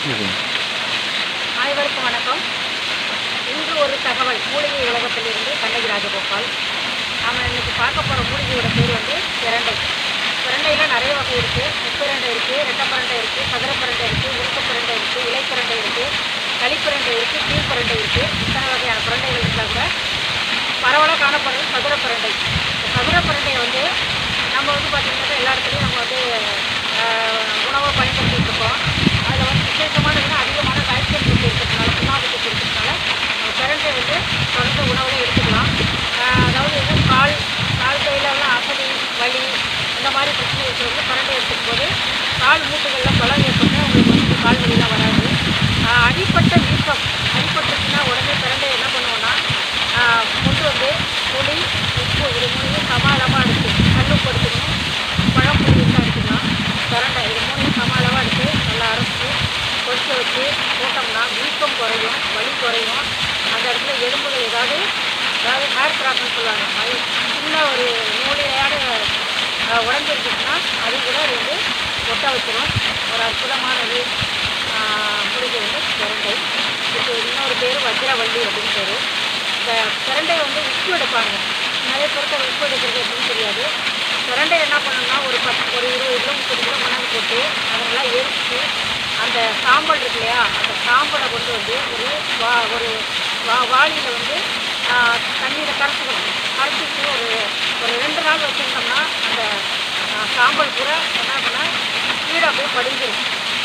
அனைவருக்கும் வணக்கம் இன்று ஒரு தகவல் மூலிகை உலகத்திலிருந்து கண்ணகி ராஜகோபால் நாம் இன்னைக்கு பார்க்க போகிற மூலிகையோட பேர் வந்து பிரண்டை பிரண்டையில் நிறைய வகை இருக்குது முப்பிரண்டை இருக்குது ரெட்டப்பரண்டை இருக்குது சதுரப்பரண்டை இருக்குது உருப்பு பிரண்டை இருக்குது இலைப்பிரண்டை இருக்குது களிப்பிரண்டை இருக்குது கீழ்பிரண்டை இருக்குது இத்தனை வகையான பிரண்டைகள் இருந்தால் கூட பரவலாக காணப்படுறது சதுர பிரண்டை இந்த சதுர பிரண்டையை வந்து நம்ம வந்து பார்த்திங்கன்னா எல்லா இடத்துலையும் நம்ம வந்து ஆஹ், உணவை பயன்படுத்திட்டு இருக்கோம் அதில் வந்து விசேஷமானதுன்னா அதிகமான கால்சியம் சத்து இருக்கிறதுனால சுண்ணாம்பு சத்து இருக்கிறதுனால நம்ம பிரண்டை வந்து தொடர்ந்து உணவில் எடுத்துக்கலாம் ஆஹ், அதாவது வந்து கால் கால் கையிலலாம் அசதி வலி இந்த மாதிரி பிரச்சனை இருக்கிறவங்க பிரண்டை எடுத்துக்கும் போது கால் மூட்டுகளில் பலம் ஏற்பட்டு உங்களுக்கு வந்து கால் வலிலாம் வராது ஆஹ், அடிப்பட்ட வீக்கம் அடிபட்டுச்சுன்னா உடனே பிரண்டை என்ன பண்ணுவோம்னா ஆஹ் கொண்டு வந்து புளி உப்பு இது மூணையும் சமாளமாக எடுத்து கல்லுப்பு எடுத்துக்கணும் பழம் புளி இருந்தால் எடுத்துக்கலாம் பிரண்டை இது மூணையும் சமாளமாக எடுத்து நல்லா அரைச்சி கொதிக்க வச்சு போட்டோம்னா வீக்கம் குறையும் வலி குறையும் அந்த இடத்துல எலும்புகள் ஏதாவது அதாவது ஹேர் கிராக்னு சொல்லுவாங்க அது சின்ன ஒரு நூலிழையான உடஞ்சிருச்சுன்னா அது கூட அது வந்து ஒட்ட வச்சிரும் ஒரு அற்புதமானது ஆஹ் மூலிகை வந்து பிரண்டை இதுக்கு இன்னொரு பேர் வஜ்ரவள்ளி அப்படின்னு பேர் இந்த பிரண்டை வந்து உப்பு எடுப்பாங்க நிறைய பேருக்கு அது உப்பு எடுக்கிறது எப்படின்னு தெரியாது பிரண்டை என்ன பண்ணணும்னா ஒரு பத்து ஒரு இருபது கிலோ முப்பது கிலோ மணல் போட்டு அதெல்லாம் எரிச்சு அந்த சாம்பல் இருக்கு இல்லையா அந்த சாம்பலை கொண்டு வந்து ஒரு வா ஒரு வா வாளியில் வந்து தண்ணியில் கரைச்சிக்கணும் கரைச்சிட்டு ஒரு ஒரு ரெண்டு நாள் வச்சுருந்தோம்னா அந்த ஆஹ், சாம்பல் பூரா என்ன பண்ணால் கீழே போய் படிஞ்சிடும்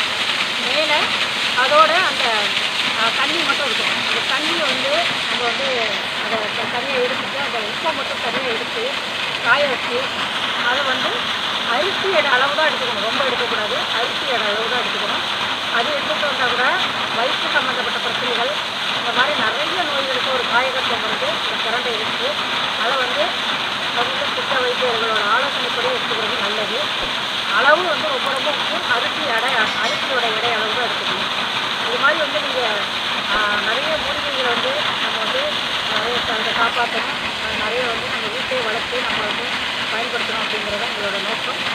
மேலே அதோட அந்த அஹ், தண்ணி மட்டும் இருக்கும் அந்த தண்ணியை வந்து நம்ம வந்து அதை அந்த தண்ணியை எடுத்துட்டு அந்த உப்பை மட்டும் தண்ணியை எடுத்து காய வச்சு அதை வந்து அரிசி எடை அளவு தான் எடுத்துக்கணும் ரொம்ப எடுக்கக்கூடாது அரிசி எடை அளவு தான் எடுத்துக்கணும் அது எடுத்துட்டு வந்தால் கூட வயிற்று சம்மந்தப்பட்ட பிரச்சனைகள் இந்த மாதிரி நிறைய நோய்களுக்கு ஒரு காயகத்துவம் வருது இந்த பிரண்டை இருக்குது அதை வந்து தகுந்த சித்த வைத்தியர்களோட ஆலோசனைப்படி எடுத்துக்கிறது நல்லது அளவு வந்து ரொம்ப ரொம்ப முக்கியம் அரிசி எடை அரிசியோட எடை அளவு தான் எடுத்துக்கணும் இது மாதிரி வந்து நீங்கள் நிறைய மூலிகைகளை வந்து நம்ம வந்து நிறைய அதை காப்பாற்றணும் அஹ் நிறைய வந்து நம்ம வீட்டிலே வளர்த்து நம்ம வந்து பயன்படுத்தணும் அப்படிங்கிறது தான் எங்களோட நோக்கம்